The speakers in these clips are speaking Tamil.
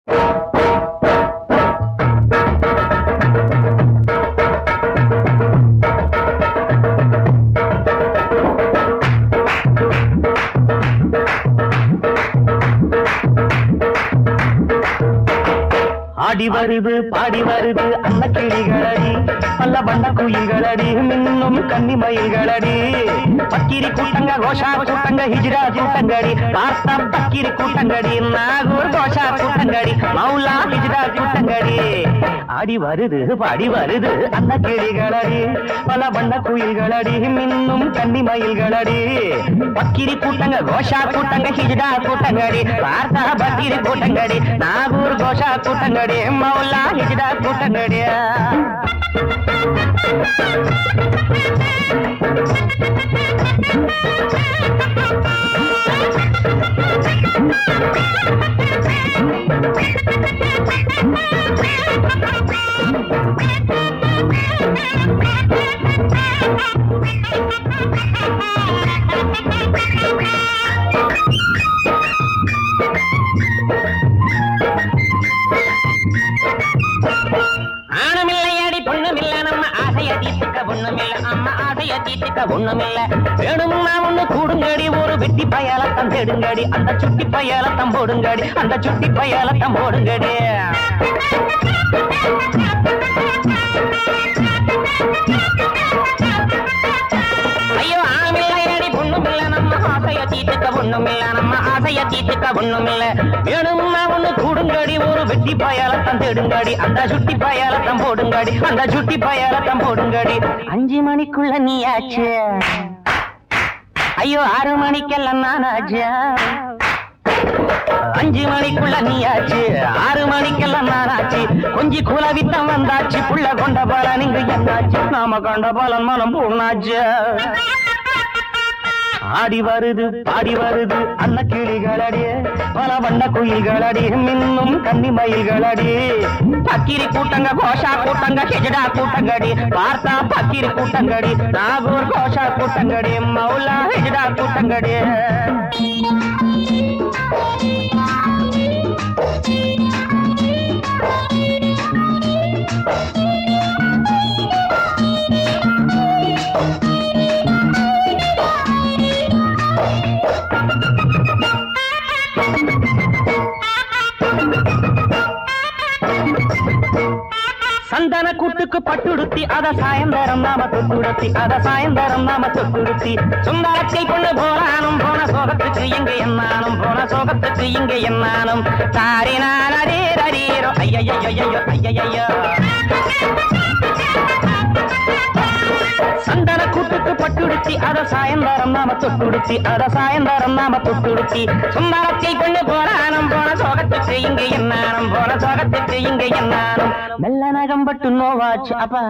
ஆடி வருது பாடி வருது அன்ன கிளிகளடி பல்ல வண்ண குயில்களடி மின்னும் கன்னி மயில்களடி பக்கிரி கூட்டங்க கோஷா கூட்டங்க ஹிஜ்ரா கூட்டங்கடி பார்த்தா பக்கிரி கூட்டங்கடி நாகூர் கோஷா கூட்டங்கடி மௌலா ஹிஜ்ரா கூட்டங்கடி ஆடி வருது பாடி வருது அன்ன கிளிகளடி பல வண்ண குயில்களடி மின்னும் கன்னி மயில்களடி பக்கிரி கூட்டங்க கோஷா கூட்டங்க ஹிஜ்ரா கூட்டங்கடி பார்த்தா பக்கிரி கூட்டங்கடி நாகூர் கோஷா கூட்டங்கடி மௌலா ஹிஜ்ரா கூட்டங்கடி ஆணுமில்லையடி பொண்ணுமில்ல நம்ம ஆசைய தீர்த்துக்க ஒண்ணுமில்ல அம்மா ஆசைய தீர்த்துக்க ஒண்ணுமில்ல வேணும்னா ஒண்ணு கூடுங்கடி ஒரு வெட்டி பயலத்தம் தேடுங்கடி அந்த சுட்டி பயலத்தம் போடுங்கடி அந்த சுட்டி பயலத்தம் போடுங்கடி ஐயோ ஆணுமில்லையடி பொண்ணுமில்ல நம்ம ஆசைய தீர்த்துக்க ஒண்ணுமில்ல நம்ம ஆசைய தீர்த்துக்க ஒண்ணுமில்ல வேணும்னா ஒண்ணு கூடுங்கடி ஒரு வெட்டி பயலத்தம் தேடுங்கடி அந்த சுட்டி பயலத்தம் போடுங்கடி அந்த சுட்டி பயலத்தம் போடுங்கடி அஞ்சு மணிக்குள்ள நீ ஆச்சு ஐயோ ஆறு மணிக்கெல்லாம் நான் ஆச்சு அஞ்சு மணிக்குள்ள நீ ஆச்சு ஆறு மணிக்கெல்லாம் நான் ஆச்சு கொஞ்சி குலவித்தம் வந்தாச்சு புள்ள கொண்ட பலன் இங்கு என்னாச்சு நாம கொண்ட பலன் மனம் பூர்ணாச்சு ஆடி வருது பாடி வருது அன்ன கிளிகளடி பல வண்ண குயில்களடி மின்னும் கன்னி மயில்களடி பக்கிரி கூட்டங்க கோஷா கூட்டங்க ஹெஜடா கூட்டங்கடி பார்த்தா பக்கிரி கூட்டங்கடி நாகூர் கோஷா கூட்டங்கடி மௌலா ஹெஜடா கூட்டங்கடி சந்தன கூட்டுக்கு பட்டுடுத்தி அத சாயந்தரம் நாம தொட்டுடுத்தி அத சாயந்தரம் நாம தொட்டுடுத்தி சுந்தரத்தை கொண்டு போனானும் போன சோகத்துக்கு இங்க என்னானும் போன சோகத்துக்கு இங்க என்னானும் தாரினான் அதே ரரீரோ ஐயையோ ஐயையோ சந்தன கூட்டுக்கு பட்டுடுத்தி அத சாயந்தரம் நாம தொட்டுடுத்தி அத சாயந்தரம் நாம தொட்டுடுத்தி சுந்தரத்தை கொண்டு போனானும் போன சோகத்துக்கு இங்க என்னானும் போன சோகத்துக்கு இங்க என்னானும் மெல்ல நகம்பட்டு நோவாச்சு அப்பா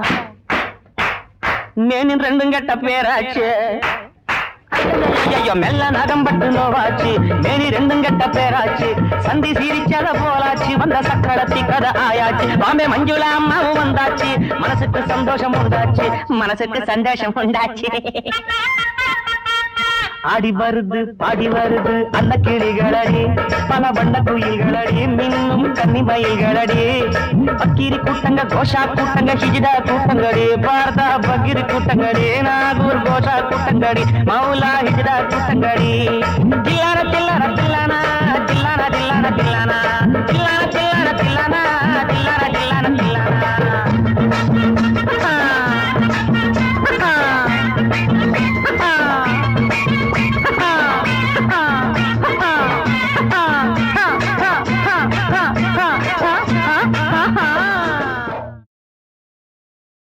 மேனின் ரெண்டும் கெட்ட பேராச்சு ஐயோ மெல்ல நகம்பட்டு நோவாச்சு மேனி ரெண்டும் கெட்ட பேராச்சு சந்தி சிரிச்சத போலாச்சு வந்த சக்கரத்தி கதை ஆயாச்சு பாம்பே மஞ்சுளா அம்மாவும் வந்தாச்சு மனசுக்கு சந்தோஷம் உண்டாச்சு மனசுக்கு சந்தோஷம் உண்டாச்சு ஆடி வருது பாடி வருது அந்த கிளிகளடி பல வண்ண குயில்களடி மின்னும் கன்னி மயில்களடி பக்கிரி கூட்டங்க கோஷா கூட்டங்க ஹிஜிடா கூட்டங்கடி பாரதா பக்கிரி கூட்டங்கடி நாகூர் கோஷா கூட்டங்கடி மௌலா ஹிஜிடா கூட்டங்கடி தில்லான தில்லான தில்லானா தில்லானா தில்லானா தில்லானா தில்லானா